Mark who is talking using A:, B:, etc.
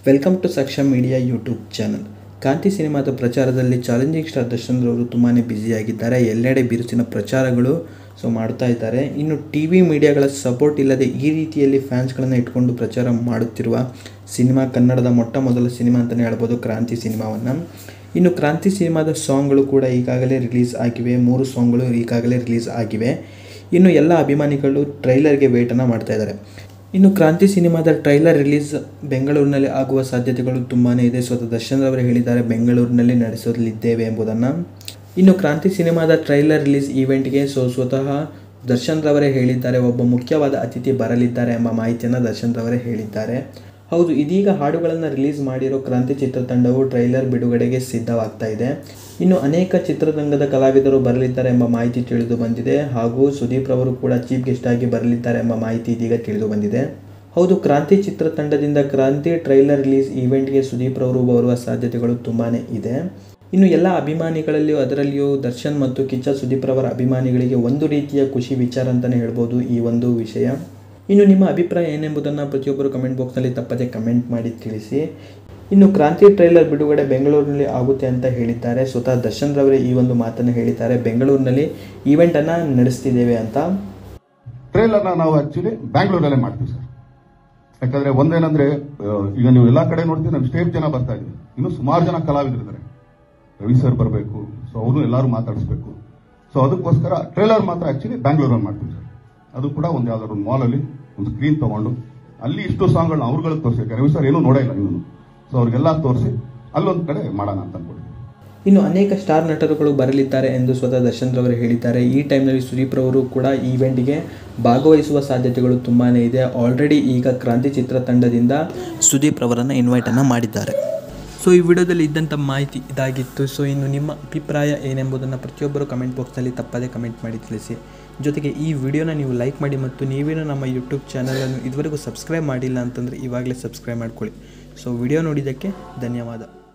A: welcome to Saksham media YouTube channel Kanti ಸಿನಿಮಾದ ಪ್ರಚಾರದಲ್ಲಿ challenging star Darshan ರವರು ತುಂಬಾ ಬ್ಯುಸಿಯಾಗಿದ್ದಾರೆ ಎಲ್ಲೆಡೆ ಬಿರುಸಿನ ಪ್ರಚಾರಗಳು ಸೊ ಮಾಡ್ತಾ ಇದ್ದಾರೆ ಇನ್ನು ಟಿ ವಿ ಮೀಡಿಯಾಗಳ ಸಪೋರ್ಟ್ ಇಲ್ಲದೆ ಈ ರೀತಿಯಲ್ಲಿ ಫ್ಯಾನ್ಸ್ಗಳನ್ನು ಇಟ್ಕೊಂಡು ಪ್ರಚಾರ ಮಾಡುತ್ತಿರುವ ಸಿನಿಮಾ ಕನ್ನಡದ ಮೊಟ್ಟ ಮೊದಲ ಸಿನಿಮಾ ಅಂತಲೇ ಹೇಳ್ಬೋದು ಕ್ರಾಂತಿ ಸಿನಿಮಾವನ್ನು ಇನ್ನು ಕ್ರಾಂತಿ ಸಿನಿಮಾದ ಸಾಂಗ್ಗಳು ಕೂಡ ಈಗಾಗಲೇ ರಿಲೀಸ್ ಆಗಿವೆ ಮೂರು ಸಾಂಗ್ಗಳು ಈಗಾಗಲೇ ರಿಲೀಸ್ ಆಗಿವೆ ಇನ್ನು ಎಲ್ಲ ಅಭಿಮಾನಿಗಳು ಟ್ರೈಲರ್ಗೆ ವೇಟನ್ನು ಮಾಡ್ತಾ ಇದ್ದಾರೆ ಇನ್ನು ಕ್ರಾಂತಿ ಸಿನಿಮಾದ ಟ್ರೈಲರ್ ರಿಲೀಸ್ ಬೆಂಗಳೂರಿನಲ್ಲಿ ಆಗುವ ಸಾಧ್ಯತೆಗಳು ತುಂಬಾ ಇದೆ ಸ್ವತಃ ದರ್ಶನ್ ಅವರು ಹೇಳಿದ್ದಾರೆ ಬೆಂಗಳೂರಿನಲ್ಲಿ ನಡೆಸಲಿದ್ದೇವೆ ಎಂಬುದನ್ನು ಇನ್ನು ಕ್ರಾಂತಿ ಸಿನಿಮಾದ ಟ್ರೈಲರ್ ರಿಲೀಸ್ ಈವೆಂಟ್ಗೆ ಸೊ ಸ್ವತಃ ದರ್ಶನ್ ರವರೇ ಹೇಳಿದ್ದಾರೆ ಒಬ್ಬ ಮುಖ್ಯವಾದ ಅತಿಥಿ ಬರಲಿದ್ದಾರೆ ಎಂಬ ಮಾಹಿತಿಯನ್ನು ದರ್ಶನ್ ರವರೇ ಹೇಳಿದ್ದಾರೆ ಹೌದು ಇದೀಗ ಹಾಡುಗಳನ್ನು ರಿಲೀಸ್ ಮಾಡಿರೋ ಕ್ರಾಂತಿ ಚಿತ್ರತಂಡವು ಟ್ರೈಲರ್ ಬಿಡುಗಡೆಗೆ ಸಿದ್ಧವಾಗ್ತಾ ಇದೆ ಇನ್ನು ಅನೇಕ ಚಿತ್ರರಂಗದ ಕಲಾವಿದರು ಬರಲಿದ್ದಾರೆ ಎಂಬ ಮಾಹಿತಿ ತಿಳಿದು ಬಂದಿದೆ ಹಾಗೂ ಸುದೀಪ್ ರವರು ಕೂಡ ಚೀಫ್ ಗೆಸ್ಟ್ ಆಗಿ ಬರಲಿದ್ದಾರೆ ಎಂಬ ಮಾಹಿತಿ ಇದೀಗ ತಿಳಿದು ಬಂದಿದೆ ಹೌದು ಕ್ರಾಂತಿ ಚಿತ್ರತಂಡದಿಂದ ಕ್ರಾಂತಿ ಟ್ರೈಲರ್ ರಿಲೀಸ್ ಈವೆಂಟ್ಗೆ ಸುದೀಪ್ ರವರು ಬರುವ ಸಾಧ್ಯತೆಗಳು ತುಂಬಾ ಇದೆ ಇನ್ನು ಎಲ್ಲ ಅಭಿಮಾನಿಗಳಲ್ಲಿಯೂ ಅದರಲ್ಲಿಯೂ ದರ್ಶನ್ ಮತ್ತು ಕಿಚ್ಚ ಸುದೀಪ್ ರವರ ಅಭಿಮಾನಿಗಳಿಗೆ ಒಂದು ರೀತಿಯ ಖುಷಿ ವಿಚಾರ ಅಂತಲೇ ಹೇಳ್ಬೋದು ಈ ಒಂದು ವಿಷಯ ಇನ್ನು ನಿಮ್ಮ ಅಭಿಪ್ರಾಯ ಏನೆಂಬುದನ್ನು ಪ್ರತಿಯೊಬ್ಬರು ಕಮೆಂಟ್ ಬಾಕ್ಸ್ನಲ್ಲಿ ತಪ್ಪದೆ ಕಮೆಂಟ್ ಮಾಡಿ ತಿಳಿಸಿ ಇನ್ನು ಕ್ರಾಂತಿ ಟ್ರೈಲರ್ ಬಿಡುಗಡೆ ಬೆಂಗಳೂರಿನಲ್ಲಿ ಆಗುತ್ತೆ ಅಂತ ಹೇಳಿದ್ದಾರೆ ಸ್ವತಃ ದರ್ಶನ್ ರವರೇ ಈ ಒಂದು ಮಾತನ್ನು ಹೇಳಿದ್ದಾರೆ ಬೆಂಗಳೂರಿನಲ್ಲಿ ಈವೆಂಟನ್ನು ನಡೆಸ್ತಿದ್ದೇವೆ ಅಂತ
B: ಟ್ರೇಲರ್ನ ನಾವು ಆಕ್ಚುಲಿ ಬ್ಯಾಂಗ್ಳೂರಲ್ಲೇ ಮಾಡ್ತೀವಿ ಸರ್ ಯಾಕಂದ್ರೆ ಒಂದೇನಂದ್ರೆ ಆ, ಈಗ ನೀವು ಎಲ್ಲಾ ಕಡೆ ನೋಡ್ತೀವಿ ನಾವು ಸ್ಟೇಟ್ ಜನ ಬರ್ತಾ ಇದ್ದೀವಿ ಇನ್ನು ಸುಮಾರು ಜನ ಕಲಾವಿದರಿದ್ದಾರೆ ರವಿ ಸರ್ ಬರಬೇಕು ಸೊ ಅವ್ರನ್ನು ಎಲ್ಲರೂ ಮಾತಾಡಿಸ್ಬೇಕು ಸೊ ಅದಕ್ಕೋಸ್ಕರ ಟ್ರೇಲರ್ ಮಾತ್ರ ಆಕ್ಚುಲಿ ಬ್ಯಾಂಗ್ಳೂರಲ್ಲಿ ಮಾಡ್ತೀವಿ ಸರ್ ಅದು ಕೂಡ ಒಂದು ಯಾವ್ದಾದ್ರು ಒಂದು ಮಾಲಲ್ಲಿ ಒಂದು ಸ್ಕ್ರೀನ್ ತಗೊಂಡು ಅಲ್ಲಿ ಇಷ್ಟು ಸಾಂಗ್ಗಳನ್ನ ಅವ್ರುಗಳಿಗೆ ತೋರಿಸಿ ರವಿ ಸರ್ ಏನೂ ನೋಡೇ ಇಲ್ಲ ಇನ್ನೂ ಸೊ ಅವ್ರಿಗೆಲ್ಲ ತೋರಿಸಿ ಅಲ್ಲೊಂದು ಕಡೆ ಮಾಡೋಣ ಅಂತ ಅನ್ಕೊಂಡಿದ್ದೀವಿ
A: ಇನ್ನು ಅನೇಕ ಸ್ಟಾರ್ ನಟರುಗಳು ಬರಲಿದ್ದಾರೆ ಎಂದು ಸ್ವತಃ ದರ್ಶನ್ ರವರು ಹೇಳಿದ್ದಾರೆ ಈ ಟೈಮ್ನಲ್ಲಿ ಸುದೀಪ್ ರವರು ಕೂಡ ಈವೆಂಟ್ಗೆ ಭಾಗವಹಿಸುವ ಸಾಧ್ಯತೆಗಳು ತುಂಬಾ ಇದೆ ಆಲ್ರೆಡಿ ಈಗ ಕ್ರಾಂತಿ ಚಿತ್ರತಂಡದಿಂದ ಸುದೀಪ್ ರವರನ್ನು ಇನ್ವೈಟನ್ನು ಮಾಡಿದ್ದಾರೆ ಸೊ ಈ ವಿಡಿಯೋದಲ್ಲಿ ಇದ್ದಂಥ ಮಾಹಿತಿ ಇದಾಗಿತ್ತು ಸೊ ಇನ್ನು ನಿಮ್ಮ ಅಭಿಪ್ರಾಯ ಏನೆಂಬುದನ್ನು ಪ್ರತಿಯೊಬ್ಬರು ಕಮೆಂಟ್ ಬಾಕ್ಸ್ನಲ್ಲಿ ತಪ್ಪದೇ ಕಮೆಂಟ್ ಮಾಡಿ ತಿಳಿಸಿ ಜೊತೆಗೆ ಈ ವಿಡಿಯೋನ ನೀವು ಲೈಕ್ ಮಾಡಿ ಮತ್ತು ನೀವೇನು ನಮ್ಮ ಯೂಟ್ಯೂಬ್ ಚಾನಲನ್ನು ಇದುವರೆಗೂ ಸಬ್ಸ್ಕ್ರೈಬ್ ಮಾಡಿಲ್ಲ ಅಂತಂದರೆ ಇವಾಗಲೇ ಸಬ್ಸ್ಕ್ರೈಬ್ ಮಾಡ್ಕೊಳ್ಳಿ ಸೊ ವಿಡಿಯೋ ನೋಡಿದ್ದಕ್ಕೆ ಧನ್ಯವಾದ